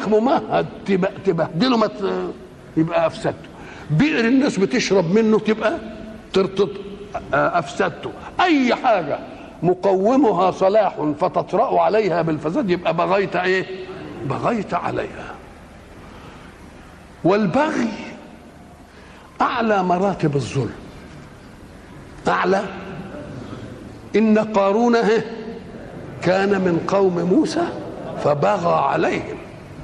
ممهد تب- تبهدله ما ت- يبقى افسدته بئر الناس بتشرب منه تبقى ترتط آه، افسدته اي حاجه مقومها صلاح فتطرا عليها بالفساد يبقى بغيت ايه بغيت عليها والبغي اعلى مراتب الظلم اعلى ان قارون هه كان من قوم موسى فبغى عليهم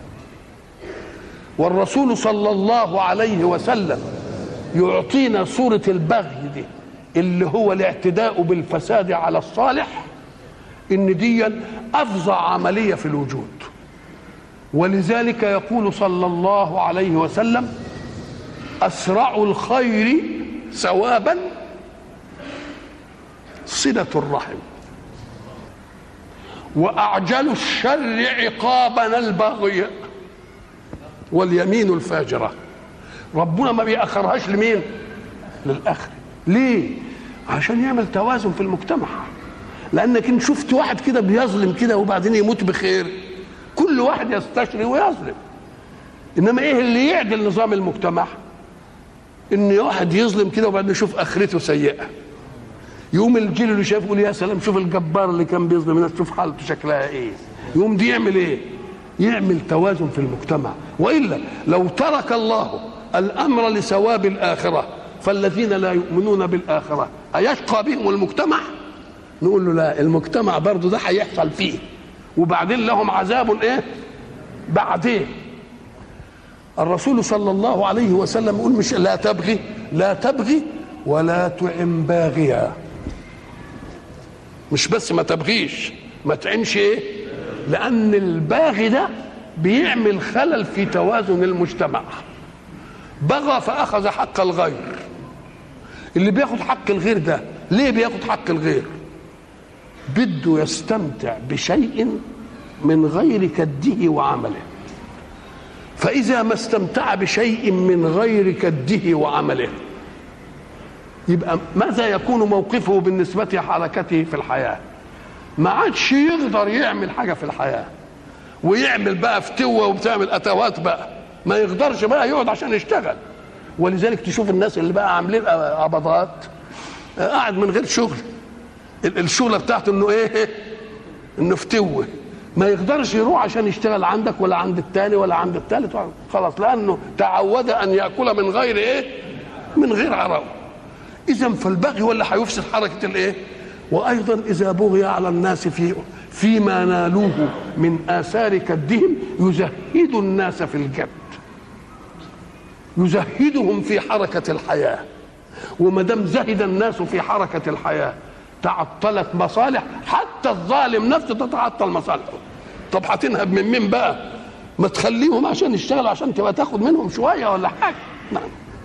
والرسول صلى الله عليه وسلم يعطينا صورة البغي دي اللي هو الاعتداء بالفساد على الصالح ان دي افظع عملية في الوجود ولذلك يقول صلى الله عليه وسلم اسرع الخير ثوابا صلة الرحم واعجل الشر عقابا البغي واليمين الفاجره ربنا ما بيأخرهاش لمين للاخر ليه عشان يعمل توازن في المجتمع لانك ان شفت واحد كده بيظلم كده وبعدين يموت بخير كل واحد يستشري ويظلم انما ايه اللي يعدل نظام المجتمع ان واحد يظلم كده وبعدين يشوف اخرته سيئه يقوم الجيل اللي شايف يقول يا سلام شوف الجبار اللي كان بيظلم الناس شوف حالته شكلها ايه يقوم دي يعمل ايه يعمل توازن في المجتمع والا لو ترك الله الامر لثواب الاخره فالذين لا يؤمنون بالاخره ايشقى بهم المجتمع نقول له لا المجتمع برضه ده هيحصل فيه وبعدين لهم عذاب ايه بعدين الرسول صلى الله عليه وسلم يقول مش لا تبغي لا تبغي ولا تعن باغيا مش بس ما تبغيش ما تعينش ايه لان الباغي ده بيعمل خلل في توازن المجتمع بغى فاخذ حق الغير اللي بياخد حق الغير ده ليه بياخد حق الغير بده يستمتع بشيء من غير كده وعمله فاذا ما استمتع بشيء من غير كده وعمله يبقى ماذا يكون موقفه بالنسبة لحركته في الحياة ما عادش يقدر يعمل حاجة في الحياة ويعمل بقى فتوة وبتعمل أتوات بقى ما يقدرش بقى يقعد عشان يشتغل ولذلك تشوف الناس اللي بقى عاملين قبضات قاعد من غير شغل ال- الشغلة بتاعته انه ايه انه فتوة ما يقدرش يروح عشان يشتغل عندك ولا عند التاني ولا عند التالت خلاص لانه تعود ان ياكل من غير ايه من غير عراوه اذا فالبغي هو اللي هيفسد حركه الايه وايضا اذا بغي على الناس في فيما نالوه من اثار كدهم يزهد الناس في الجد يزهدهم في حركه الحياه وما دام زهد الناس في حركه الحياه تعطلت مصالح حتى الظالم نفسه تتعطل مصالحه طب هتنهب من مين بقى ما تخليهم عشان يشتغلوا عشان تبقى تاخد منهم شويه ولا حاجه نعم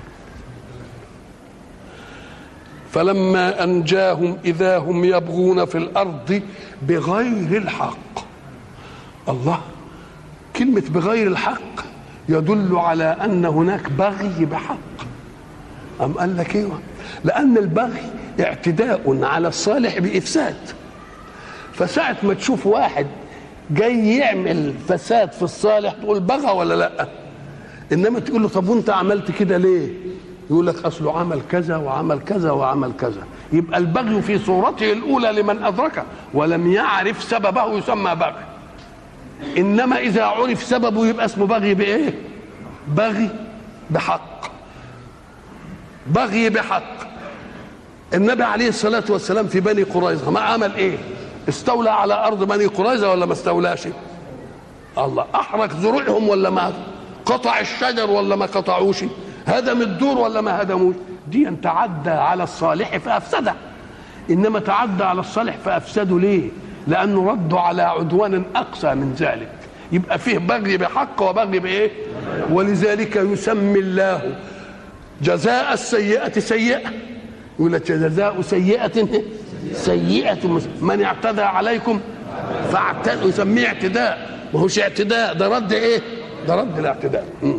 فلما انجاهم اذا هم يبغون في الارض بغير الحق الله كلمه بغير الحق يدل على ان هناك بغي بحق ام قال لك ايوه لان البغي اعتداء على الصالح بافساد فساعه ما تشوف واحد جاي يعمل فساد في الصالح تقول بغى ولا لا انما تقول له طب وانت عملت كده ليه يقول لك اصله عمل كذا وعمل كذا وعمل كذا يبقى البغي في صورته الاولى لمن ادركه ولم يعرف سببه يسمى بغي انما اذا عرف سببه يبقى اسمه بغي بايه بغي بحق بغي بحق النبي عليه الصلاه والسلام في بني قريظه ما عمل ايه استولى على ارض بني قريظه ولا ما استولاش الله احرق زروعهم ولا ما قطع الشجر ولا ما قطعوش هدم الدور ولا ما هدموش دي ان تعدى على الصالح فافسده انما تعدى على الصالح فافسده ليه لانه ردوا على عدوان اقصى من ذلك يبقى فيه بغي بحق وبغي بايه ولذلك يسمي الله جزاء السيئة سيئة يقول لك جزاء سيئة سيئة من اعتدى عليكم فاعتدوا يسميه اعتداء ما هوش اعتداء ده رد ايه ده رد الاعتداء م.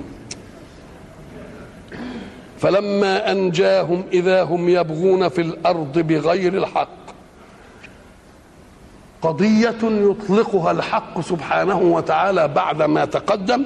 فلما انجاهم اذا هم يبغون في الارض بغير الحق قضيه يطلقها الحق سبحانه وتعالى بعد ما تقدم